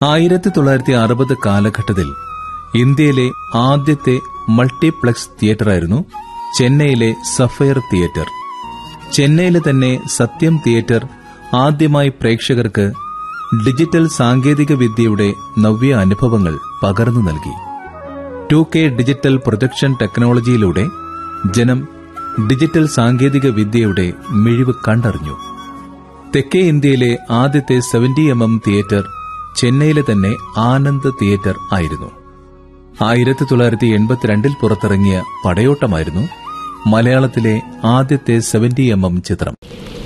ആയിരത്തി തൊള്ളായിരത്തി അറുപത് കാലഘട്ടത്തിൽ ഇന്ത്യയിലെ ആദ്യത്തെ മൾട്ടിപ്ലക്സ് തിയേറ്ററായിരുന്നു ചെന്നൈയിലെ സഫയർ തിയേറ്റർ ചെന്നൈയിലെ തന്നെ സത്യം തിയേറ്റർ ആദ്യമായി പ്രേക്ഷകർക്ക് ഡിജിറ്റൽ സാങ്കേതിക വിദ്യയുടെ നവ്യ അനുഭവങ്ങൾ പകർന്നു നൽകി ടു കെ ഡിജിറ്റൽ പ്രൊജക്ഷൻ ടെക്നോളജിയിലൂടെ ജനം ഡിജിറ്റൽ സാങ്കേതിക വിദ്യയുടെ മിഴിവ് കണ്ടറിഞ്ഞു തെക്കേ ഇന്ത്യയിലെ ആദ്യത്തെ സെവന്റി എം എം തിയേറ്റർ ചെന്നൈയിലെ തന്നെ ആനന്ദ് തിയേറ്റർ ആയിരുന്നു ആയിരത്തി തൊള്ളായിരത്തി എൺപത്തിരണ്ടിൽ പുറത്തിറങ്ങിയ പടയോട്ടമായിരുന്നു മലയാളത്തിലെ ആദ്യത്തെ സെവന്റി എം എം ചിത്രം